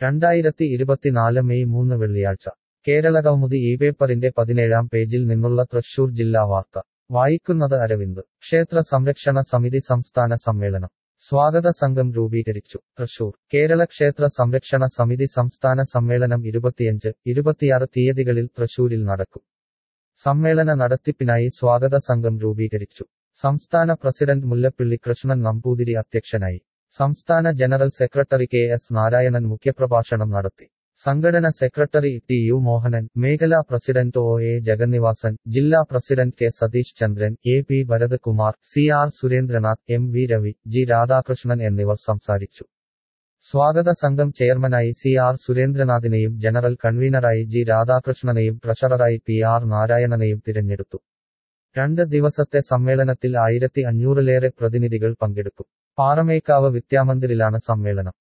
രണ്ടായിരത്തി ഇരുപത്തിനാല് മെയ് മൂന്ന് വെള്ളിയാഴ്ച കേരളകൗമുദി ഈ പേപ്പറിന്റെ പതിനേഴാം പേജിൽ നിന്നുള്ള തൃശൂർ ജില്ലാ വാർത്ത വായിക്കുന്നത് അരവിന്ദ് ക്ഷേത്ര സംരക്ഷണ സമിതി സംസ്ഥാന സമ്മേളനം സ്വാഗത സംഘം രൂപീകരിച്ചു തൃശൂർ കേരള ക്ഷേത്ര സംരക്ഷണ സമിതി സംസ്ഥാന സമ്മേളനം ഇരുപത്തിയഞ്ച് ഇരുപത്തിയാറ് തീയതികളിൽ തൃശൂരിൽ നടക്കും സമ്മേളന നടത്തിപ്പിനായി സ്വാഗത സംഘം രൂപീകരിച്ചു സംസ്ഥാന പ്രസിഡന്റ് മുല്ലപ്പള്ളി കൃഷ്ണൻ നമ്പൂതിരി അധ്യക്ഷനായി സംസ്ഥാന general secretary K S Narayanan മുഖ്യപ്രഭാഷണം നടത്തി സംഘടന സെക്രട്ടറി ടി യു മോഹനൻ മേഖലാ പ്രസിഡന്റ് ഒ എ ജഗന്നിവാസൻ ജില്ലാ president K Satheesh Chandran A P Bharath Kumar C R Surendranath M V Ravi G Radhakrishnan എന്നിവർ സംസാരിച്ചു സ്വാഗത സംഘം ചെയർമാനായി സി ആർ സുരേന്ദ്രനാഥിനെയും ജനറൽ കൺവീനറായി ജി രാധാകൃഷ്ണനെയും ട്രഷററായി പി ആർ നാരായണനെയും തിരഞ്ഞെടുത്തു രണ്ട് ദിവസത്തെ സമ്മേളനത്തിൽ ആയിരത്തി അഞ്ഞൂറിലേറെ പ്രതിനിധികൾ പങ്കെടുക്കും പാറമേക്കാവ് വിദ്യാമന്ദിറിലാണ് സമ്മേളനം